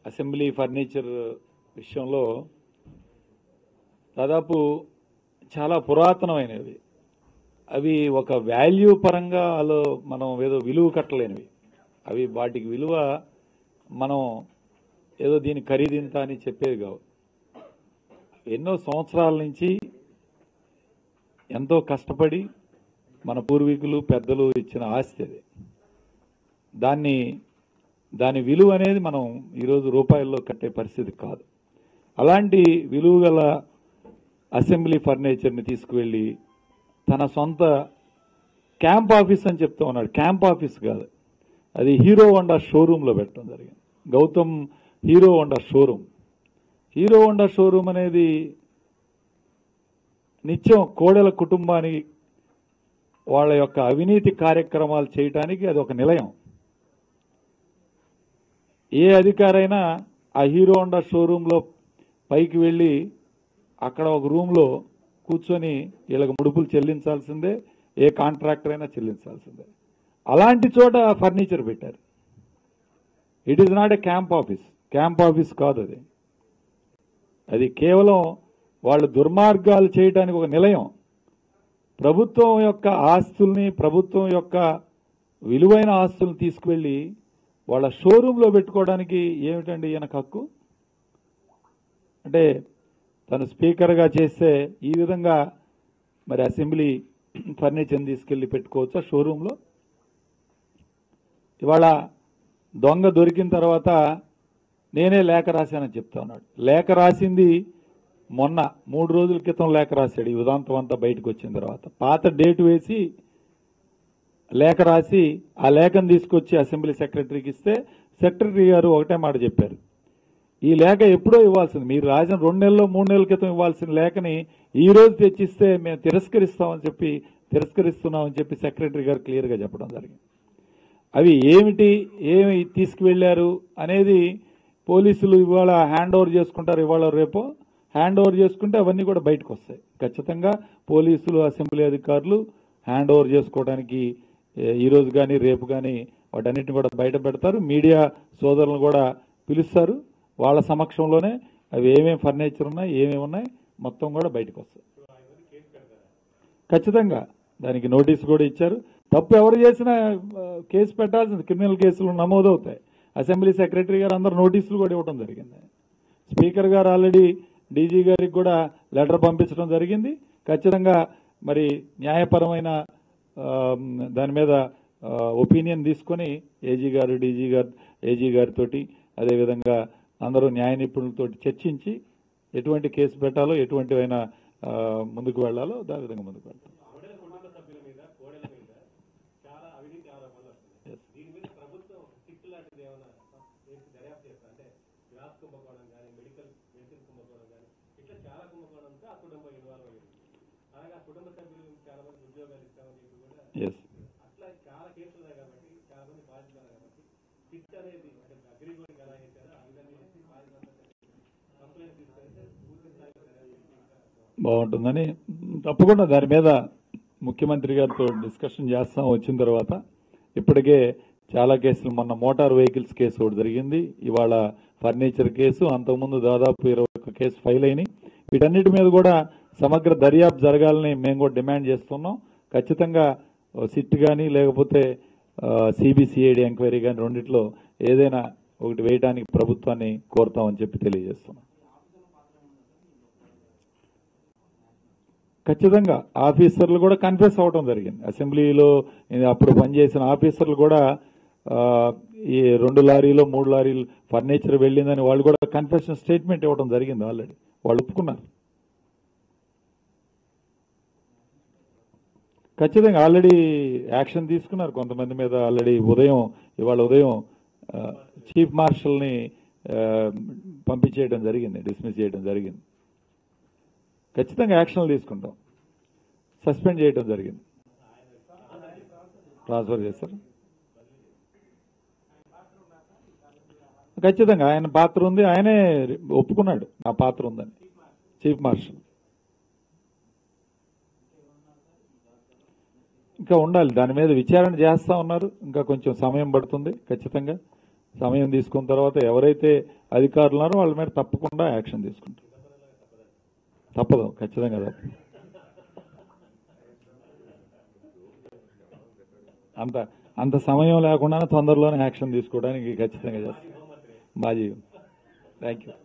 assembly furniture విషయంలో దాదాపు చాలా పురాతనమైనవి అవి ఒక వాల్యూ పరంగా అలో మనం ఏదో విలువ కట్టలేనివి అవి వాటికి విలువ మనం ఏదో దీని ఖరీదింత అని చెప్పేది కావు ఎన్నో సంవత్సరాల నుంచి ఎంతో కష్టపడి మన పూర్వీకులు పెద్దలు ఇచ్చిన ఆస్తి అది దాన్ని దాని విలువ అనేది మనం ఈరోజు రూపాయల్లో కట్టే పరిస్థితి కాదు అలాంటి విలువ గల అసెంబ్లీ ఫర్నిచర్ని తీసుకువెళ్ళి తన సొంత క్యాంప్ ఆఫీస్ అని చెప్తూ ఉన్నాడు క్యాంప్ ఆఫీస్ కాదు అది హీరో హోండా షోరూంలో పెట్టడం జరిగింది Gautam Hero Honda showroom Hero Honda showroom అనేది నిత్యం కోడెల కుటుంబానికి వాళ్ళ యొక్క అవినీతి కార్యక్రమాలు చేయటానికి అది ఒక నిలయం ఏ అధికారైనా ఆ హీరో హోండా షోరూంలో పైకి వెళ్ళి అక్కడ ఒక రూమ్లో కూర్చొని వీళ్ళకి ముడుపులు చెల్లించాల్సిందే ఏ కాంట్రాక్టర్ అయినా చెల్లించాల్సిందే అలాంటి చోట ఫర్నిచర్ పెట్టారు it is not a camp office camp office కాదు అది అది కేవలం వాళ్ళు దుర్మార్గాలు చేయడానికి ఒక నిలయం ప్రభుత్వం యొక్క ఆస్తుల్ని ప్రభుత్వం యొక్క విలువైన ఆస్తుల్ని తీసుకువెళ్ళి వాళ్ళ షోరూంలో పెట్టుకోవడానికి ఏమిటండి ఈయనకు హక్కు అంటే తను స్పీకర్గా చేస్తే ఈ విధంగా మరి అసెంబ్లీ ఫర్నిచర్ని తీసుకెళ్లి పెట్టుకోవచ్చా షోరూంలో ఇవాళ దొంగ దొరికిన తర్వాత నేనే లేఖ రాశానని చెప్తా ఉన్నాడు లేఖ రాసింది మొన్న మూడు రోజుల క్రితం లేఖ రాశాడు ఈ ఉదాంతం అంతా బయటకు వచ్చిన తర్వాత పాత డేట్ వేసి లేఖ రాసి ఆ లేఖను తీసుకొచ్చి అసెంబ్లీ సెక్రటరీకి ఇస్తే సెక్రటరీ గారు ఒకటే మాట చెప్పారు ఈ లేఖ ఎప్పుడో ఇవ్వాల్సింది మీరు రాసిన రెండు నెలల్లో మూడు నెలల క్రితం ఇవ్వాల్సిన లేఖని ఈ రోజు తెచ్చిస్తే మేము తిరస్కరిస్తామని చెప్పి తిరస్కరిస్తున్నామని చెప్పి సెక్రటరీ గారు క్లియర్గా చెప్పడం జరిగింది అవి ఏమిటి ఏమి తీసుకువెళ్లారు అనేది పోలీసులు ఇవాళ హ్యాండ్ ఓవర్ చేసుకుంటారు ఇవాళ రేపు హ్యాండ్ ఓవర్ చేసుకుంటే అవన్నీ కూడా బయటకు వస్తాయి ఖచ్చితంగా పోలీసులు అసెంబ్లీ అధికారులు హ్యాండ్ ఓవర్ చేసుకోవడానికి ఏ, ఈ రోజు కానీ రేపు కానీ వాటన్నిటిని కూడా బయట పెడతారు మీడియా సోదరులను కూడా పిలుస్తారు వాళ్ళ సమక్షంలోనే అవి ఏమేమి ఫర్నిచర్ ఉన్నాయి ఏమేమి ఉన్నాయి మొత్తం కూడా బయటకు వస్తాయి ఖచ్చితంగా దానికి నోటీస్ కూడా ఇచ్చారు తప్పు ఎవరు చేసినా ఆ, కేసు పెట్టాల్సింది క్రిమినల్ కేసులు నమోదవుతాయి అసెంబ్లీ సెక్రటరీ గారు అందరు నోటీసులు కూడా ఇవ్వడం జరిగింది స్పీకర్ గారు ఆల్రెడీ డీజీ గారికి కూడా లెటర్ పంపించడం జరిగింది ఖచ్చితంగా మరి న్యాయపరమైన ఆ, దాని మీద ఒపీనియన్ తీసుకొని ఏజీ గారు డీజీ గారు ఏజీ గారితో అదేవిధంగా అందరూ న్యాయ నిపుణులతో చర్చించి ఎటువంటి కేసు పెట్టాలో ఎటువంటి అయినా ఆ, ముందుకు వెళ్ళాలో దాని విధంగా ముందుకు వెళ్తాం ఎస్ బాగుంటుందని తప్పకుండా దాని మీద ముఖ్యమంత్రి గారితో డిస్కషన్ చేస్తాం వచ్చిన తర్వాత ఇప్పటికే చాలా కేసులు మొన్న మోటార్ వెహికల్స్ కేసు ఒకటి జరిగింది ఇవాళ ఫర్నిచర్ కేసు అంతకుముందు దాదాపు ఇరవై ఒక్క కేసు ఫైల్ అయినాయి వీటన్నిటి మీద కూడా సమగ్ర దర్యాప్తు జరగాలని మేము కూడా డిమాండ్ చేస్తున్నాం ఖచ్చితంగా సిట్ కానీ లేకపోతే సిబిసిఐడి ఎంక్వైరీ కానీ రెండిట్లో ఏదైనా ఒకటి వేయడానికి ప్రభుత్వాన్ని కోరుతామని చెప్పి తెలియజేస్తున్నాం ఖచ్చితంగా ఆఫీసర్లు కూడా కన్ఫెస్ అవ్వడం జరిగింది అసెంబ్లీలో ఇది అప్పుడు పనిచేసిన ఆఫీసర్లు కూడా ఆ, ఈ రెండు లారీలు మూడు లారీలు ఫర్నిచర్ వెళ్ళిందని వాళ్ళు కూడా కన్ఫెషన్ స్టేట్మెంట్ ఇవ్వడం జరిగింది ఆల్రెడీ వాళ్ళు ఒప్పుకున్నారు ఖచ్చితంగా ఆల్రెడీ యాక్షన్ తీసుకున్నారు కొంతమంది మీద ఆల్రెడీ ఉదయం ఇవాళ ఉదయం ఆ, చీఫ్ మార్షల్ని ఆ, పంపించేయడం జరిగింది డిస్మిస్ చేయడం జరిగింది ఖచ్చితంగా యాక్షన్లు తీసుకుంటాం సస్పెండ్ చేయడం జరిగింది ట్రాన్స్ఫర్ చేస్తారు ఖచ్చితంగా ఆయన పాత్ర ఉంది ఆయనే ఒప్పుకున్నాడు నా పాత్ర ఉందని చీఫ్ మార్షల్ ఇంకా ఉండాలి దాని మీద విచారణ చేస్తా ఉన్నారు ఇంకా కొంచెం సమయం పడుతుంది ఖచ్చితంగా సమయం తీసుకున్న తర్వాత ఎవరైతే అధికారులు ఉన్నారో వాళ్ళ మీద తప్పకుండా యాక్షన్ తీసుకుంటాం తప్పదు ఖచ్చితంగా తప్పదు అంత అంత సమయం లేకుండా తొందరలోనే యాక్షన్ తీసుకోవడానికి ఖచ్చితంగా చేస్తాం బాజీ థ్యాంక్ యూ